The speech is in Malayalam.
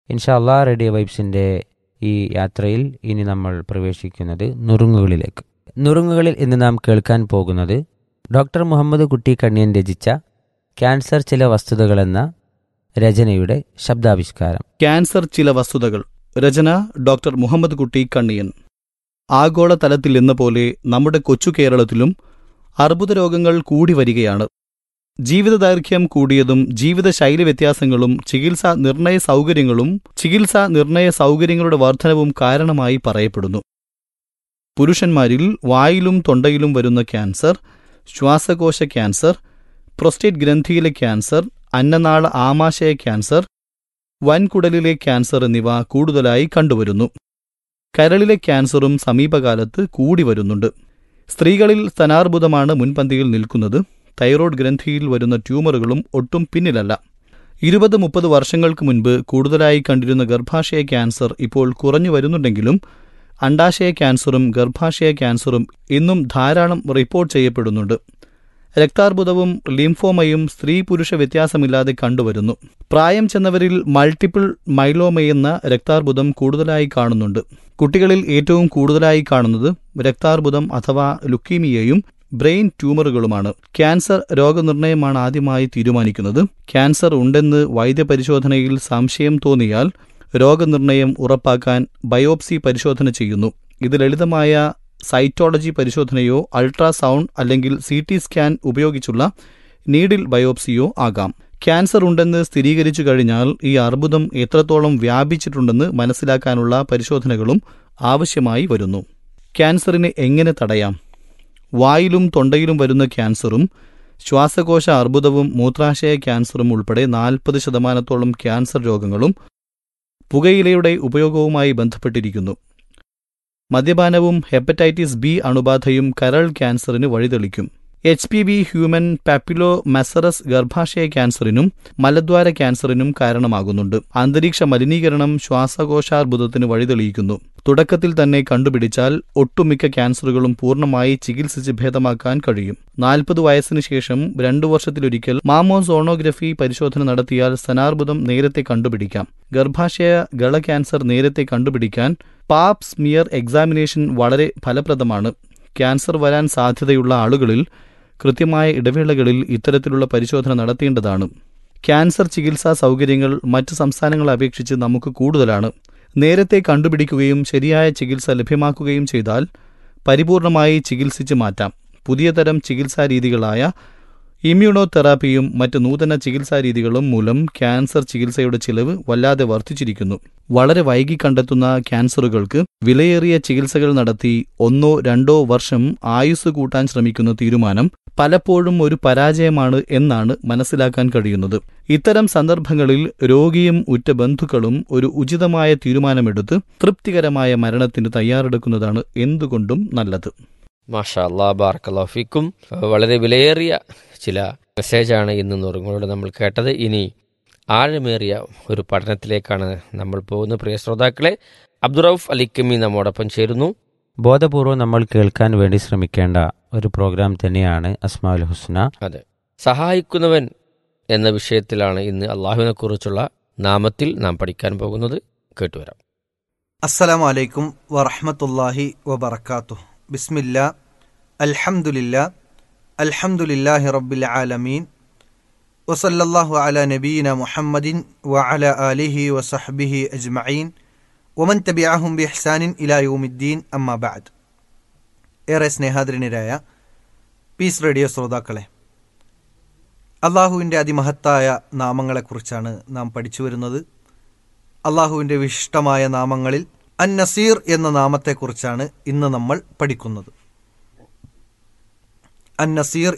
ഇൻഷാല്ലാ റേഡിയോ വൈബ്സിൻ്റെ ഈ യാത്രയിൽ ഇനി നമ്മൾ പ്രവേശിക്കുന്നത് നുറുങ്ങുകളിലേക്ക് നുറുങ്ങുകളിൽ ഇന്ന് നാം കേൾക്കാൻ പോകുന്നത് ഡോക്ടർ മുഹമ്മദ് കുട്ടി കണ്ണിയൻ രചിച്ച ക്യാൻസർ ചില വസ്തുതകൾ എന്ന രചനയുടെ ശബ്ദാവിഷ്കാരം ക്യാൻസർ ചില വസ്തുതകൾ രചന ഡോക്ടർ മുഹമ്മദ് കുട്ടി കണ്ണിയൻ ആഗോളതലത്തിൽ എന്ന പോലെ നമ്മുടെ കൊച്ചു കേരളത്തിലും അർബുദ രോഗങ്ങൾ കൂടി വരികയാണ് ജീവിതദൈർഘ്യം കൂടിയതും ജീവിതശൈലി വ്യത്യാസങ്ങളും ചികിത്സാ നിർണയ സൗകര്യങ്ങളും ചികിത്സാ നിർണയ സൗകര്യങ്ങളുടെ വർധനവും കാരണമായി പറയപ്പെടുന്നു പുരുഷന്മാരിൽ വായിലും തൊണ്ടയിലും വരുന്ന ക്യാൻസർ ശ്വാസകോശ ക്യാൻസർ പ്രൊസ്റ്റേറ്റ് ഗ്രന്ഥിയിലെ ക്യാൻസർ അന്നനാള ആമാശയ ക്യാൻസർ വൻകുടലിലെ ക്യാൻസർ എന്നിവ കൂടുതലായി കണ്ടുവരുന്നു കരളിലെ ക്യാൻസറും സമീപകാലത്ത് കൂടി വരുന്നുണ്ട് സ്ത്രീകളിൽ സ്തനാർബുദമാണ് മുൻപന്തിയിൽ നിൽക്കുന്നത് തൈറോയ്ഡ് ഗ്രന്ഥിയിൽ വരുന്ന ട്യൂമറുകളും ഒട്ടും പിന്നിലല്ല ഇരുപത് മുപ്പത് വർഷങ്ങൾക്ക് മുൻപ് കൂടുതലായി കണ്ടിരുന്ന ഗർഭാശയ ക്യാൻസർ ഇപ്പോൾ കുറഞ്ഞു വരുന്നുണ്ടെങ്കിലും അണ്ടാശയ ക്യാൻസറും ഗർഭാശയ ക്യാൻസറും ഇന്നും ധാരാളം റിപ്പോർട്ട് ചെയ്യപ്പെടുന്നുണ്ട് രക്താർബുദവും ലിംഫോമയും സ്ത്രീ പുരുഷ വ്യത്യാസമില്ലാതെ കണ്ടുവരുന്നു പ്രായം ചെന്നവരിൽ മൾട്ടിപ്പിൾ മൈലോമയെന്ന രക്താർബുദം കൂടുതലായി കാണുന്നുണ്ട് കുട്ടികളിൽ ഏറ്റവും കൂടുതലായി കാണുന്നത് രക്താർബുദം അഥവാ ലുക്കീമിയയും ബ്രെയിൻ ട്യൂമറുകളുമാണ് ക്യാൻസർ രോഗനിർണയമാണ് ആദ്യമായി തീരുമാനിക്കുന്നത് ക്യാൻസർ ഉണ്ടെന്ന് വൈദ്യപരിശോധനയിൽ സംശയം തോന്നിയാൽ രോഗനിർണയം ഉറപ്പാക്കാൻ ബയോപ്സി പരിശോധന ചെയ്യുന്നു ഇത് ലളിതമായ സൈറ്റോളജി പരിശോധനയോ അൾട്രാസൗണ്ട് അല്ലെങ്കിൽ സി ടി സ്കാൻ ഉപയോഗിച്ചുള്ള നീഡിൽ ബയോപ്സിയോ ആകാം ക്യാൻസർ ഉണ്ടെന്ന് സ്ഥിരീകരിച്ചു കഴിഞ്ഞാൽ ഈ അർബുദം എത്രത്തോളം വ്യാപിച്ചിട്ടുണ്ടെന്ന് മനസ്സിലാക്കാനുള്ള പരിശോധനകളും ആവശ്യമായി വരുന്നു ക്യാൻസറിനെ എങ്ങനെ തടയാം വായിലും തൊണ്ടയിലും വരുന്ന ക്യാൻസറും ശ്വാസകോശ അർബുദവും മൂത്രാശയ ക്യാൻസറും ഉൾപ്പെടെ നാൽപ്പത് ശതമാനത്തോളം ക്യാൻസർ രോഗങ്ങളും പുകയിലയുടെ ഉപയോഗവുമായി ബന്ധപ്പെട്ടിരിക്കുന്നു മദ്യപാനവും ഹെപ്പറ്റൈറ്റിസ് ബി അണുബാധയും കരൾ ക്യാൻസറിന് വഴിതെളിക്കും H P V human papillomavirus ഗർഭാശയ ക്യാൻസറിനും മലദ്വാര ക്യാൻസറിനും കാരണമാകുന്നുണ്ട് അന്തരീക്ഷ മലിനീകരണം ശ്വാസകോശാർബുദത്തിന് വഴിതെളിയിക്കുന്നു തുടക്കത്തിൽ തന്നെ കണ്ടുപിടിച്ചാൽ ഒട്ടുമിക്ക ക്യാൻസറുകളും പൂർണ്ണമായി ചികിത്സിച്ച് ഭേദമാക്കാൻ കഴിയും നാൽപ്പത് വയസ്സിന് ശേഷം രണ്ടു വർഷത്തിലൊരിക്കൽ മാമോസോണോഗ്രഫി പരിശോധന നടത്തിയാൽ സ്തനാർബുദം നേരത്തെ കണ്ടുപിടിക്കാം ഗർഭാശയ ഗള ക്യാൻസർ നേരത്തെ കണ്ടുപിടിക്കാൻ പാപ് സ്മിയർ എക്സാമിനേഷൻ വളരെ ഫലപ്രദമാണ് ക്യാൻസർ വരാൻ സാധ്യതയുള്ള ആളുകളിൽ കൃത്യമായ ഇടവേളകളിൽ ഇത്തരത്തിലുള്ള പരിശോധന നടത്തേണ്ടതാണ് ക്യാൻസർ ചികിത്സാ സൗകര്യങ്ങൾ മറ്റ് സംസ്ഥാനങ്ങളെ അപേക്ഷിച്ച് നമുക്ക് കൂടുതലാണ് നേരത്തെ കണ്ടുപിടിക്കുകയും ശരിയായ ചികിത്സ ലഭ്യമാക്കുകയും ചെയ്താൽ പരിപൂർണമായി ചികിത്സിച്ച് മാറ്റാം പുതിയ തരം ചികിത്സാ രീതികളായ ഇമ്മ്യൂണോതെറാപ്പിയും മറ്റ് നൂതന ചികിത്സാ രീതികളും മൂലം ക്യാൻസർ ചികിത്സയുടെ ചിലവ് വല്ലാതെ വർദ്ധിച്ചിരിക്കുന്നു വളരെ വൈകി കണ്ടെത്തുന്ന ക്യാൻസറുകൾക്ക് വിലയേറിയ ചികിത്സകൾ നടത്തി ഒന്നോ രണ്ടോ വർഷം ആയുസ് കൂട്ടാൻ ശ്രമിക്കുന്ന തീരുമാനം പലപ്പോഴും ഒരു പരാജയമാണ് എന്നാണ് മനസ്സിലാക്കാൻ കഴിയുന്നത് ഇത്തരം സന്ദർഭങ്ങളിൽ രോഗിയും ഉറ്റ ബന്ധുക്കളും ഒരു ഉചിതമായ തീരുമാനമെടുത്ത് തൃപ്തികരമായ മരണത്തിന് തയ്യാറെടുക്കുന്നതാണ് എന്തുകൊണ്ടും നല്ലത് മാഷാ അല്ലാ ബാർക്കല്ലാഫിക്കും വളരെ വിലയേറിയ ചില മെസ്സേജാണ് ഇന്ന് നുറുങ്ങളോട് നമ്മൾ കേട്ടത് ഇനി ആഴമേറിയ ഒരു പഠനത്തിലേക്കാണ് നമ്മൾ പോകുന്ന പ്രിയ ശ്രോതാക്കളെ അബ്ദുറൌഫ് അലിക്കമ്മി നമ്മോടൊപ്പം ചേരുന്നു ബോധപൂർവം നമ്മൾ കേൾക്കാൻ വേണ്ടി ശ്രമിക്കേണ്ട ഒരു പ്രോഗ്രാം തന്നെയാണ് അസ്മാഉൽ ഹുസ്ന അതെ സഹായിക്കുന്നവൻ എന്ന വിഷയത്തിലാണ് ഇന്ന് അള്ളാഹുവിനെ കുറിച്ചുള്ള നാമത്തിൽ നാം പഠിക്കാൻ പോകുന്നത് കേട്ടുവരാം അസ്സലാമു അലൈക്കും വറഹ്മത്തുള്ളാഹി വബറകാതുഹു ബിസ്മില്ലാ അൽഹംദുലില്ലാ അൽഹംദുലില്ലാഹി റബ്ബിൽ ആലമീൻ വസല്ലല്ലാഹു അലാ നബീന മുഹമ്മദിൻ വഅല ആലിഹി വസഹ്ബിഹി അജ്മഈൻ വമൻ തബിഅഹും ബിഇഹ്സാനിൻ ഇലാ യൗമിദ്ദീൻ അമ്മാ ബഅദ് ഏറെ സ്നേഹാദരനരായ പീസ് റേഡിയോ ശ്രോതാക്കളെ അള്ളാഹുവിൻ്റെ അതിമഹത്തായ നാമങ്ങളെക്കുറിച്ചാണ് നാം പഠിച്ചു വരുന്നത് അള്ളാഹുവിൻ്റെ വിശിഷ്ടമായ നാമങ്ങളിൽ അൻ നസീർ എന്ന നാമത്തെക്കുറിച്ചാണ് ഇന്ന് നമ്മൾ പഠിക്കുന്നത് അൻ നസീർ